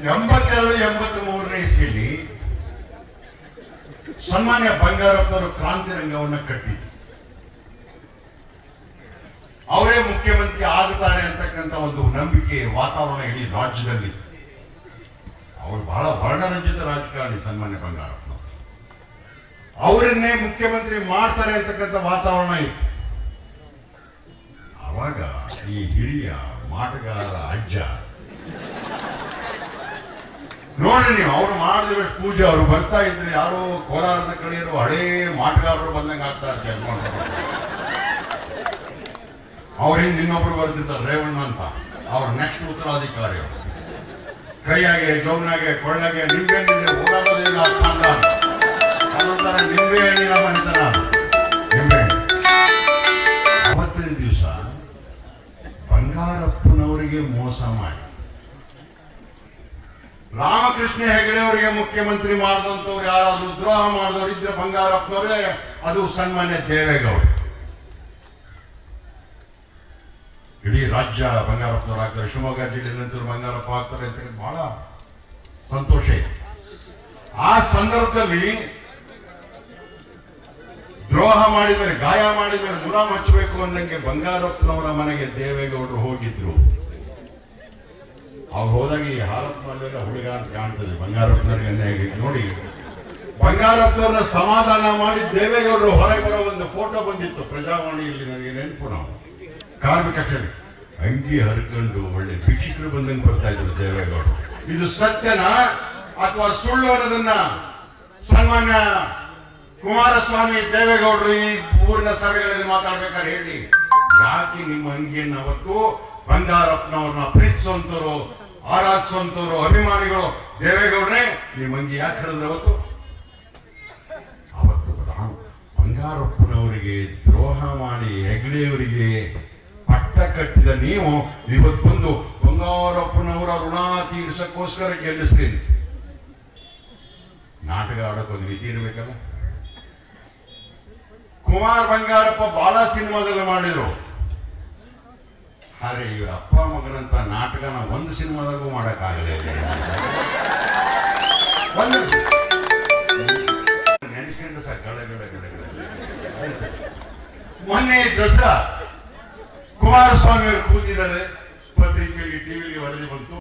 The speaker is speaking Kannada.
ಎಂಬತ್ತೆರಡು ಎಂಬತ್ತ್ ಮೂರನೇ ಇಸ್ವಿಯಲ್ಲಿ ಸನ್ಮಾನ್ಯ ಬಂಗಾರಪ್ಪನವರು ಕ್ರಾಂತಿ ರಂಗವನ್ನು ಕಟ್ಟಿ ಅವರೇ ಮುಖ್ಯಮಂತ್ರಿ ಆಗುತ್ತಾರೆ ಅಂತಕ್ಕಂಥ ಒಂದು ನಂಬಿಕೆ ವಾತಾವರಣ ಇಡೀ ರಾಜ್ಯದಲ್ಲಿ ಅವರು ಬಹಳ ವರ್ಣರಂಜಿತ ರಾಜಕಾರಣಿ ಸನ್ಮಾನ್ಯ ಬಂಗಾರಪ್ಪನವರು ಅವರನ್ನೇ ಮುಖ್ಯಮಂತ್ರಿ ಮಾಡ್ತಾರೆ ಅಂತಕ್ಕಂಥ ವಾತಾವರಣ ಇತ್ತು ಅವಾಗ ಈ ಹಿರಿಯ ಮಾಟಗಾರ ಅಜ್ಜ ನೋಡಿ ನೀವು ಅವ್ರು ಮಾಡಿದಿರೋಷ್ಟು ಪೂಜೆ ಅವ್ರು ಬರ್ತಾ ಇದ್ರೆ ಯಾರೋ ಕೋಲಾರದ ಕಡೆಯರು ಹಳೇ ಮಾಟಗಾರರು ಬಂದಂಗೆ ಆಗ್ತಾ ಇರ್ತಾರೆ ಅವ್ರಿಂದ ಇನ್ನೊಬ್ರು ಬರ್ತಿರ್ತಾರೆ ರೇವಣ್ಣ ಅಂತ ಅವ್ರ ನೆಕ್ಸ್ಟ್ ಉತ್ತರಾಧಿಕಾರಿ ಅವರು ಕೈಯಾಗೆ ಜೋಬ್ನಾಗೆ ಕೊಳ್ಳಾಗೆ ನಿಂಬೆ ಹಣ್ಣಿದೆ ಓಡಾಡೋದೇನು ಅರ್ಥ ಅಲ್ಲ ಅದೊಂಥರ ನಿಂಬೆ ಹಣ್ಣಿನ ಮನೆತನ ನಿಂಬೆ ಹಣ್ಣು. ಅವತ್ತಿನ ದಿವಸ ಬಂಗಾರಪ್ಪನವರಿಗೆ ಮೋಸ ಮಾಡಿ ರಾಮಕೃಷ್ಣ ಹೆಗಡೆ ಅವರಿಗೆ ಮುಖ್ಯಮಂತ್ರಿ ಮಾಡಿದಂಥವ್ರು ಯಾರಾದ್ರೂ ದ್ರೋಹ ಮಾಡಿದವರು ಇದ್ರೆ ಬಂಗಾರಪ್ಪನವರೇ ಅದು ಸನ್ಮಾನ್ಯ ದೇವೇಗೌಡ ಇಡೀ ರಾಜ್ಯ ಬಂಗಾರಪ್ಪನವ್ರು ಆಗ್ತಾರೆ ಶಿವಮೊಗ್ಗ ಜಿಲ್ಲೆಯಲ್ಲಂತೂ ಬಂಗಾರಪ್ಪ ಆಗ್ತಾರೆ ಅಂತ ಬಹಳ ಸಂತೋಷ ಇದೆ ಆ ಸಂದರ್ಭದಲ್ಲಿ ದ್ರೋಹ ಮಾಡಿದರೆ ಗಾಯ ಮಾಡಿದರೆ ಮುಲಾಮ್ ಹಚ್ಚಬೇಕು ಅಂದಂಗೆ ಬಂಗಾರಪ್ಪನವರ ಮನೆಗೆ ದೇವೇಗೌಡರು ಹೋಗಿದ್ರು ಅವ್ರು ಹೋದಾಗ ಈ ಹಾಲಪ್ಪನಲ್ಲೆಲ್ಲ ಹುಡುಗ ಅಂತ ಕಾಣ್ತದೆ ಬಂಗಾರಪ್ಪನವ್ರಿಗೆ ಅನ್ಯಾಯ ಆಗಿದೆ. ನೋಡಿ ಬಂಗಾರಪ್ಪನವ್ರನ್ನ ಸಮಾಧಾನ ಮಾಡಿ ದೇವೇಗೌಡರು ಹೊರಗೆ ಬರೋ ಒಂದು ಫೋಟೋ ಬಂದಿತ್ತು ಪ್ರಜಾವಾಣಿಯಲ್ಲಿ ನನಗೆ ನೆನಪು ನಾವು ಕಾರ್ಮಿಕ ಕ್ಷೇತ್ರ ಅಂಗಿ ಹರ್ಕೊಂಡು ಒಳ್ಳೆ ಭಿಕ್ಷುಕರು ಬಂದಂಗೆ ಬರ್ತಾ ಇದ್ರು ದೇವೇಗೌಡರು ಇದು ಸತ್ಯನಾ ಅಥವಾ ಸುಳ್ಳು ಅನ್ನೋದನ್ನ ಸನ್ಮಾನ್ಯ ಕುಮಾರಸ್ವಾಮಿ ದೇವೇಗೌಡರು ಈ ಊರಿನ ಸಭೆಗಳಲ್ಲಿ ಮಾತಾಡ್ಬೇಕಾದ್ರೆ ಹೇಳಿ ಯಾಕೆ ನಿಮ್ಮ ಅಂಗಿಯನ್ನು ಅವತ್ತು ಬಂಗಾರಪ್ಪನವ್ರನ್ನ ಪ್ರೀತಿಸುವಂತರು ಆರಾಧಿಸುವಂತರು ಅಭಿಮಾನಿಗಳು ದೇವೇಗೌಡರೇ ನಿಮ್ಮ ಅಂಗಿ ಯಾಕೆ ಹೇಳಿದ್ರೆ ಅವತ್ತು ಅವತ್ತು ರಾಮ್ ಬಂಗಾರಪ್ಪನವರಿಗೆ ದ್ರೋಹ ಮಾಡಿ ಹೆಗ್ಡೆಯವರಿಗೆ ಪಟ್ಟ ಕಟ್ಟಿದ ನೀವು ಇವತ್ತು ಬಂದು ಬಂಗಾರಪ್ಪನವರ ಋಣ ತೀರ್ಸಕ್ಕೋಸ್ಕರ ಗೆಲ್ಲಿಸ್ತೀನಿ ನಾಟಕ ಆಡೋಕೆ ಒಂದು ವಿಧಿ ಇರಬೇಕಲ್ಲ ಕುಮಾರ್ ಬಂಗಾರಪ್ಪ ಬಹಳ ಸಿನಿಮಾದಲ್ಲಿ ಮಾಡಿದ್ರು ಆದ್ರೆ ಇವ್ರ ಅಪ್ಪ ಮಗನಂತ ನಾಟಕನ ಒಂದು ಸಿನಿಮಾದಾಗೂ ಮಾಡಕ್ಕಾಗಲೇ ಇಲ್ಲ ಒಂದು ನೆನೆಸ್ಕೊಂಡು ಸಹ ಗಡ ಗಡ ಗಡ ಗಡ. ಮೊನ್ನೆ ದಸರಾ ಕುಮಾರಸ್ವಾಮಿ ಅವರು ಕೂತಿದ್ದಾರೆ ಪತ್ರಿಕೆಯಲ್ಲಿ ಟಿವಿಲಿ ವರದಿ ಬಂತು